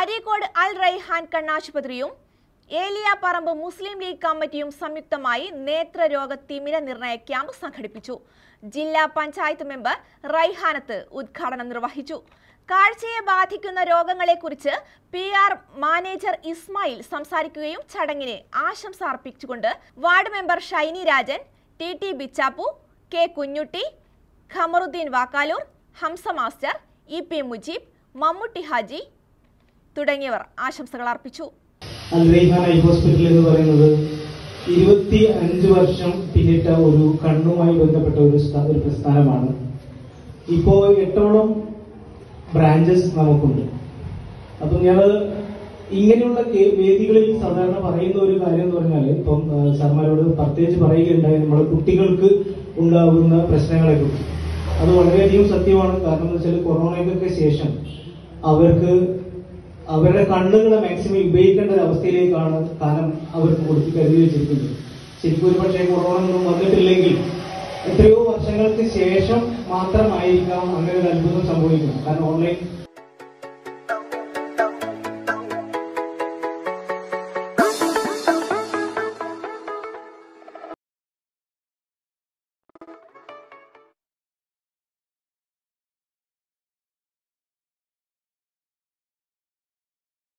അരീക്കോട് അൽ റൈഹാൻ കണ്ണാശുപത്രിയും ഏലിയ പറമ്പ് മുസ്ലിം ലീഗ് കമ്മിറ്റിയും സംയുക്തമായി നേത്രരോഗ തിമിര നിർണയ ക്യാമ്പ് സംഘടിപ്പിച്ചു ജില്ലാ പഞ്ചായത്ത് മെമ്പർ റൈഹാനത്ത് ഉദ്ഘാടനം നിർവഹിച്ചു കാഴ്ചയെ ബാധിക്കുന്ന രോഗങ്ങളെക്കുറിച്ച് പി ആർ മാനേജർ ഇസ്മായിൽ സംസാരിക്കുകയും ചടങ്ങിന് ആശംസ അർപ്പിച്ചുകൊണ്ട് ward member Shiny Rajan T T Bichappu K Kunjutty Khamarudheen Vakkaloor Hamsa master E P Mujeeb Mammootty Haji തുടങ്ങിയവർ ആശംസകൾ അർപ്പിച്ചു അൽ റൈഹാൻ ഐ ഹോസ്പിറ്റൽ എന്ന് പറയുന്നത് ഇരുപത്തി അഞ്ച് വർഷം പിന്നിട്ട ഒരു കണ്ണുമായി ബന്ധപ്പെട്ട ഒരു സ്ഥാ- ഒരു പ്രസ്ഥാനമാണ് ഇപ്പോ എട്ടോളം ബ്രാഞ്ചസ് നമുക്കുണ്ട് അപ്പം ഞങ്ങൾ ഇങ്ങനെയുള്ള കേ- വേദികളിൽ സാധാരണ പറയുന്ന ഒരു കാര്യം എന്ന് പറഞ്ഞാൽ ഇപ്പം ആ, സാർമാരോട് പ്രത്യേകിച്ച് പറയുകയുണ്ടായി നമ്മുടെ കുട്ടികൾക്ക് ഉണ്ടാകുന്ന പ്രശ്നങ്ങളെ കുറിച്ച് അത് വളരെയധികം സത്യമാണ് കാരണം എന്ന് വെച്ചാൽ കൊറോണയ്ക്കൊക്കെ ശേഷം അവർക്ക് അവരുടെ കണ്ണുകളെ മാക്സിമം ഉപയോഗിക്കേണ്ട ഒരു അവസ്ഥയിലേക്കാണ് കാലം അവർക്ക് കൊടുത്ത് കരുതി വെച്ചിരിക്കുന്നത് ശരിക്കും ഒരു പക്ഷേ കൊറോണ ഒന്നും വന്നിട്ടില്ലെങ്കിൽ എത്രയോ വർഷങ്ങൾക്ക് ശേഷം മാത്രമായിരിക്കാം അങ്ങനെ ഒരു അത്ഭുതം സംഭവിക്കുന്നത് കാരണം ഓൺലൈൻ